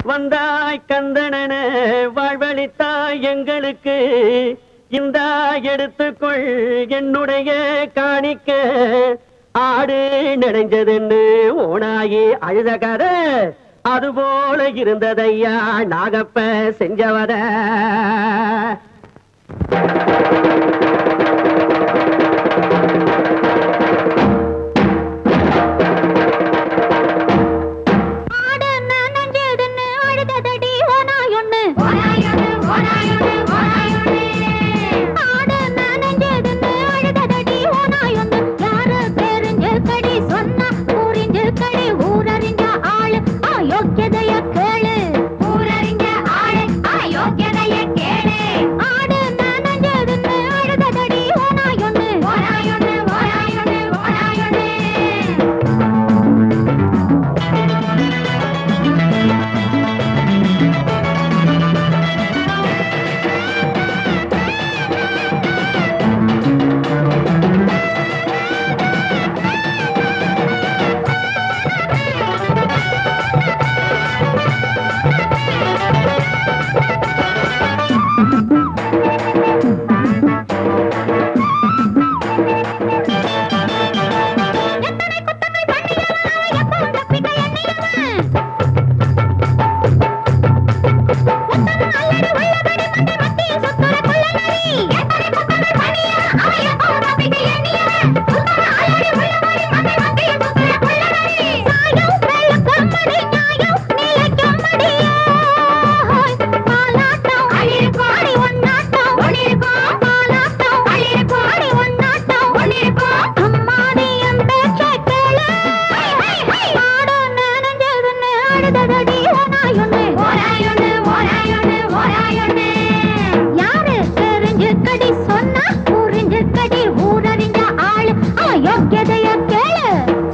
வந்தாய் கந்தனன வாழ்வழித்தாய் எங்களுக்கு இந்த எடுத்துக்கொள் என்னுடைய காணிக்க ஆடு நடைஞ்சதுன்னு ஓனாயி அழுத கதை அதுபோல இருந்ததையா நாகப்ப செஞ்சவத ஆடு நனஞ்சதுன்னு அழுததடி ஓனாயொன்னு. ஆடு நனஞ்சதுன்னு அழுததடி ஓனாயொன்னு. யாரு தெரிஞ்சுக்கடி சொன்னா புரிஞ்சுக்கடி ஊரறிஞ்ச ஆளு அயோக்கியதைய கேளு ஆடு நனஞ்சதுன்னு அழுததடி ஓனாயொன்னு. எத்தனை குத்தங்கள் பண்ணியவன் எப்பவும் தப்பிக்க எண்ணியவன். உத்தம அல்லடி உள்ளபடி மண்டை மத்தியில் சுத்துற கொள்ளநரி. எத்தனை குத்தங்கள் பண்ணியவன் அவன் எப்பவும் தப்பிக்க எண்ணியவன். உத்தம அல்லடி உள்ளபடி மண்டை மத்தியில் சுத்துற கொள்ளநரி. சாயம் வெளுக்கும்படி நியாயம் நிலைக்கும்படியே. பாலாட்டம் அடி ஒன்னாட்டம் பாலாட்டம் அடி ஒன்னாட்டம் அம்மாடி என் பேச்சைக் கேளு. ஆடு நனைஞ்சதுன்னு அழுததடி ஓநாயொன்னு. யாரு தெரிஞ்சுக்கடி சொன்னா புரிஞ்சுக்கடி ஊரறிஞ்ச ஆளு அயோக்கியதைய கேளு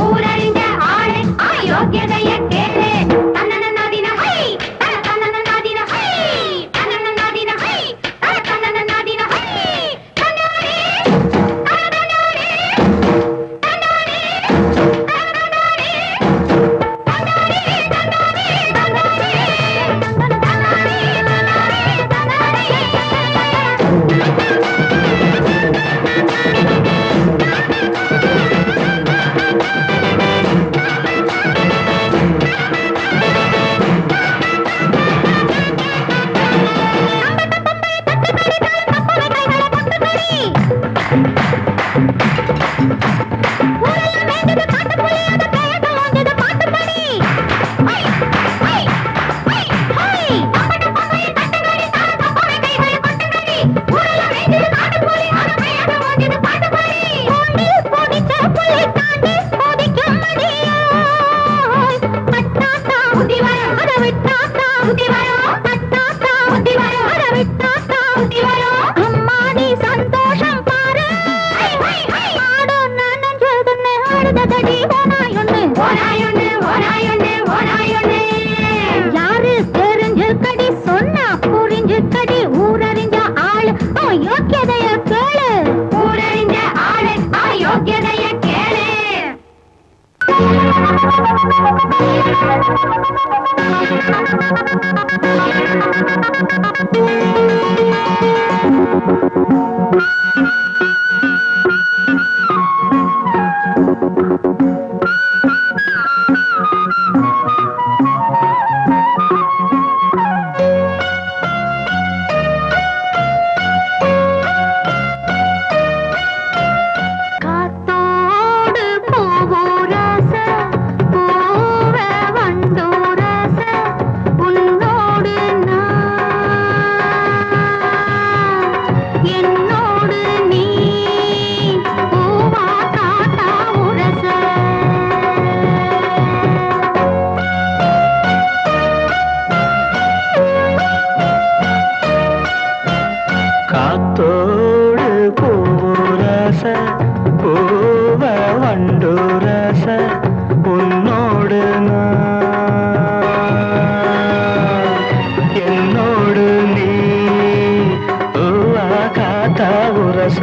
அம்மாடி சந்தோஷம் பாரு ஆடு நனஞ்சதுன்னு அழுததடி ஓனாயொன்னு யாரு தெரிஞ்சுக்கடி சொன்னா புரிஞ்சுக்கடி ஊரறிஞ்ச ஆளு அயோக்கியதைய கேளு காத்தோடு பூவோரச பூவ வண்டோரச உன்னோடு நான் என்னோடு நீ பூவா காத்தா உரச காத்தோடு பூரச பூவ வண்டுரச உன்னோடு நான் என்னோடு நீ பூவா காத்தா உரச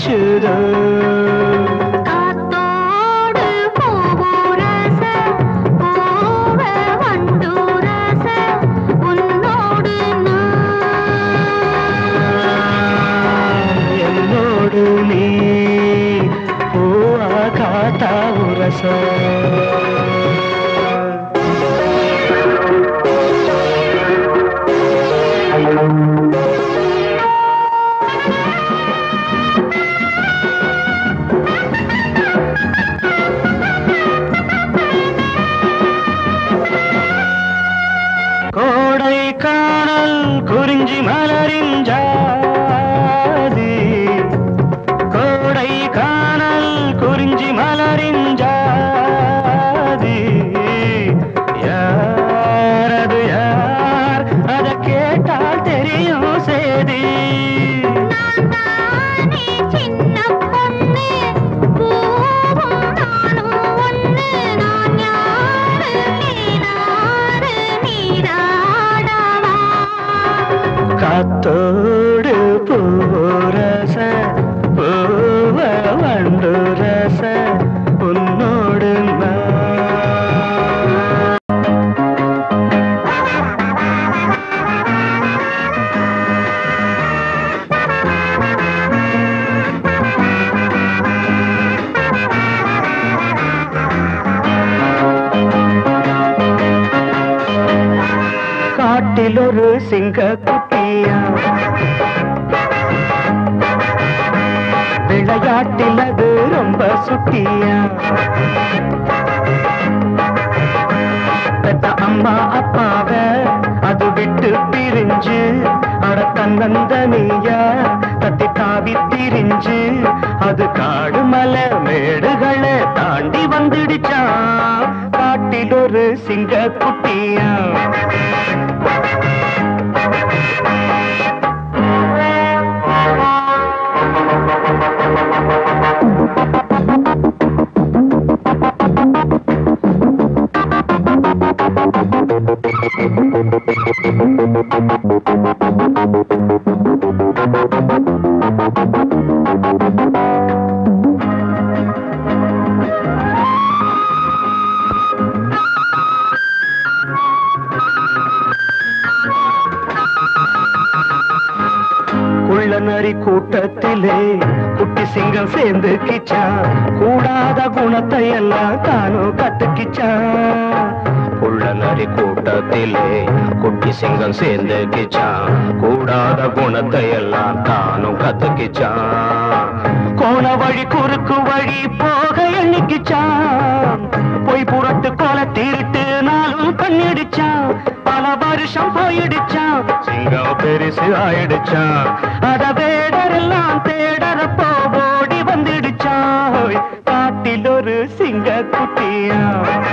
வீசுதோ காத்தோடு பூவுரச, பூவ வண்டுரச, உன்னோடு நான். என்னோடு நீ பூவா காத்தா உரச கோடை காணல் குறிஞ்சி மலரின் ஜாதி கோடை காணல் குறிஞ்சி மலரின் ஜாதி யாரது யார் அத கேட்டால் தெரியும் சேதி நானே சின்ன பொண்ணு, பூவும் நானும் ஒண்ணு. நான் யாரு, நீ நாரு, நீராடவா காத்தோடு பூரச பூவ வண்டு ரச உன்னோடு நான் காட்டில் ஒரு சிங்க குட்டியா விளையாட்டில் அது ரொம்ப சுட்டியா பெத்த அம்மா அப்பாவ அது விட்டு பிரிஞ்சு அட தன்னந்தனியா தத்தி தாவி திரிஞ்சு அது காடு மலை மேடுகளை தாண்டி வந்துடுச்சான் காட்டில் ஒரு சிங்க குட்டியா குள்ள நரி கூட்டத்திலே குட்டி சிங்கம் சேர்ந்து கிச்சான் கூடாத குணத்தை எல்லாம் தானும் கத்துக்கிச்சான் குள்ள நரி கூட்டத்திலே குட்டி சிங்கம் சேர்ந்து கிச்சான் கூடாத குணத்தை எல்லாம் தானும் கத்துக்கிச்சான் கோண வழி குறுக்கு வழி போக எண்ணிக்கிச்சான் பொய் புரட்டு கோல திருட்டு நாளும் பண்ணிடுச்சான் பல வருஷம் போயிடுச்சான் சிங்கம் பெருசு ஆயிடுச்சான் அத வேடரெல்லாம் தேடறப்போ ஓடி வந்துடுச்சான் ஓய், காட்டில் ஒரு சிங்க குட்டியா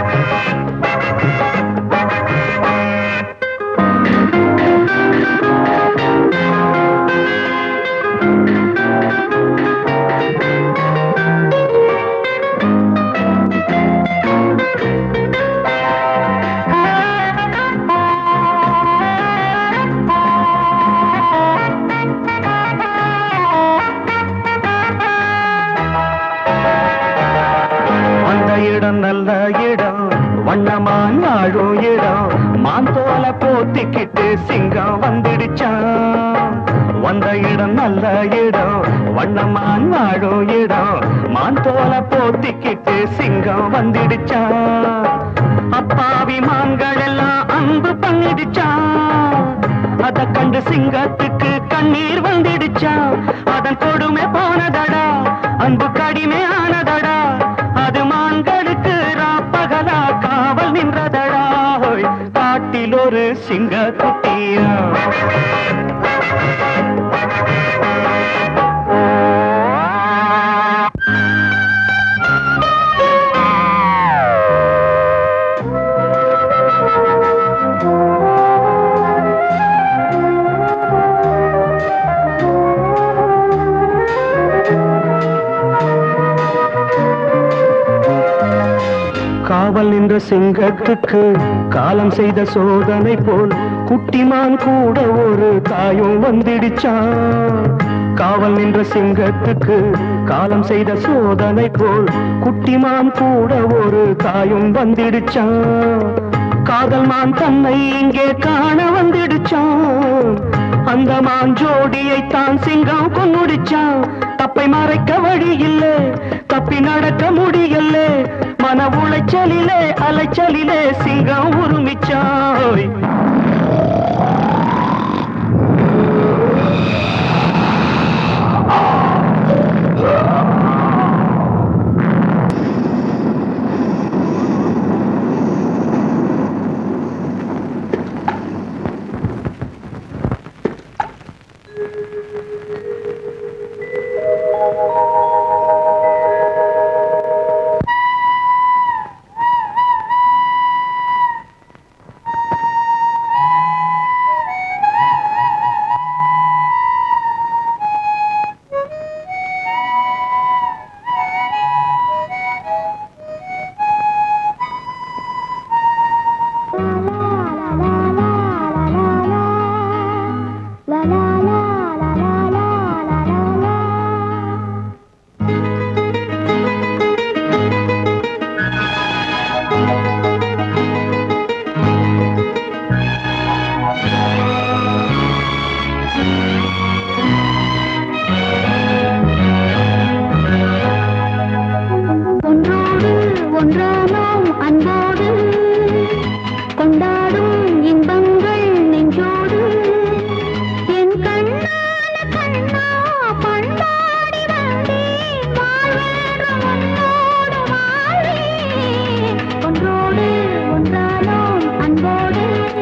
அந்த இடம் நல்ல இடம் வண்ணமான் வாழும் இடம் மாந்தோல போத்திக்கிட்டு சிங்கம் வந்துடுச்சான் வந்த இடம் நல்ல இடம் வண்ணமான் வாழும் இடம் மாந்தோல போத்திக்கிட்டு சிங்கம் வந்துடுச்சான் அப்பாவி மான்கள் எல்லாம் அன்பு பண்ணிடுச்சான் அத கண்டு சிங்கத்துக்கு கண்ணீர் வந்துடுச்சான் அதன் கொடுமை போனதடா அன்பு கடிமை ஆனதடா அது மான்களுக்கு ராப்பகலா காவல் நின்றதடா ஹோய், காட்டில் ஒரு சிங்க குட்டியா காவல் நின்ற சிங்கத்துக்கு காலம் செய்த சோதனை போல் குட்டிமான் கூட ஒரு தாயும் வந்துடுச்சான் காவல் நின்ற சிங்கத்துக்கு காலம் செய்த சோதனை போல் குட்டிமான் கூட ஒரு தாயும் வந்துடுச்சான் காதல் மான் தன்னை இங்கே காண வந்துடுச்சான் அந்த மான் ஜோடியை தான் சிங்கம் கொன்னுடிச்சான் தப்பை மறைக்க வழி இல்லை தப்பி நடக்க முடியல மன உளைச்சலிலே அலைச்சலிலே சிங்கம் உருமிச்சாய் ஒன்றோடு ஒன்றானோம் அன்போடு கொண்டாடும் இன்பங்கள் நெஞ்சோடு என் கண்ணான கண்ணா பண்பாடி வந்தேன் வாழ்வேறு உன்னோடு வாழ்வேன் ஒன்றோடு ஒன்றானோம் அன்போடு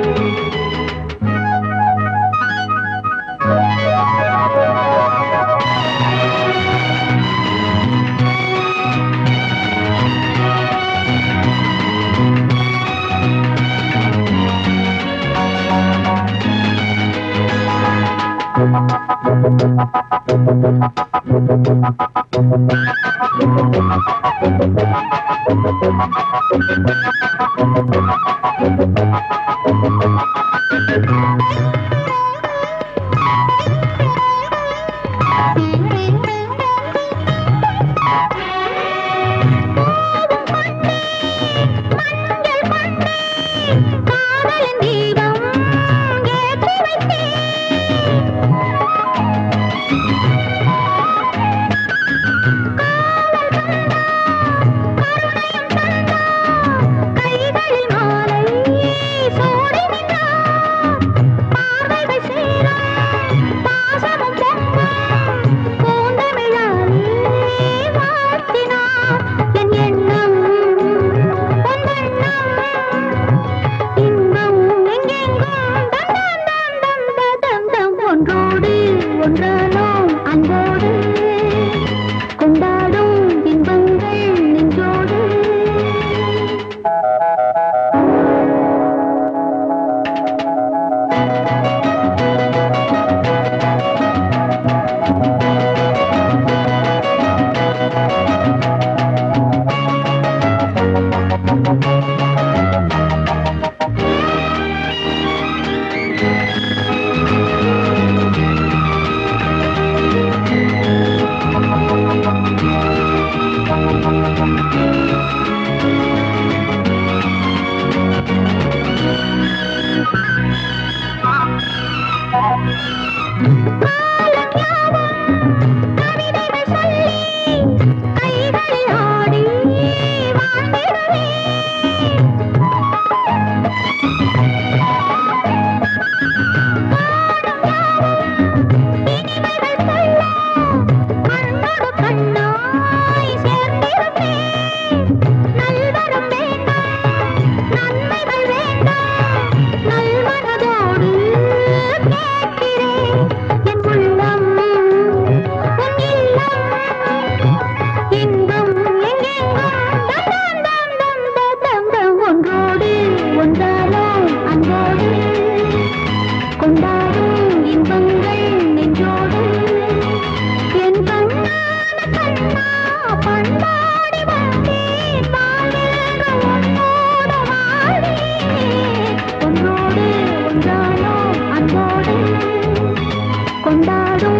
காதலின் தீபம் ஏற்றி வைத்தேன் கைகளில் மாலை சூடி நின்றார் பார்வைகள் சேரும் பாசமும் பொங்கும் பூந்தமிழாலே வாழ்த்தினார் என் எண்ணம் உன் வண்ணம் இன்பம் எங்கெங்கும் தம் தம் தம் தம் தம் தம் ஒன்றோடு ஒன்றானோம் அன்போடு கொண்டாடும் இன்பங்கள் நெஞ்சோடு கவிதைகள் சொல்லி கைகளில் ஆடி வாழ்ந்திடுவேன் இனிமைகள் சொல்ல கண்ணோடு கண்ணாய் சேர்ந்திருப்பேன் நல்வரம் வேண்டாம் நன்மைகள் வேண்டாம் நல்மனதோடு கேட்கிறேன் என் கொண்டாடும்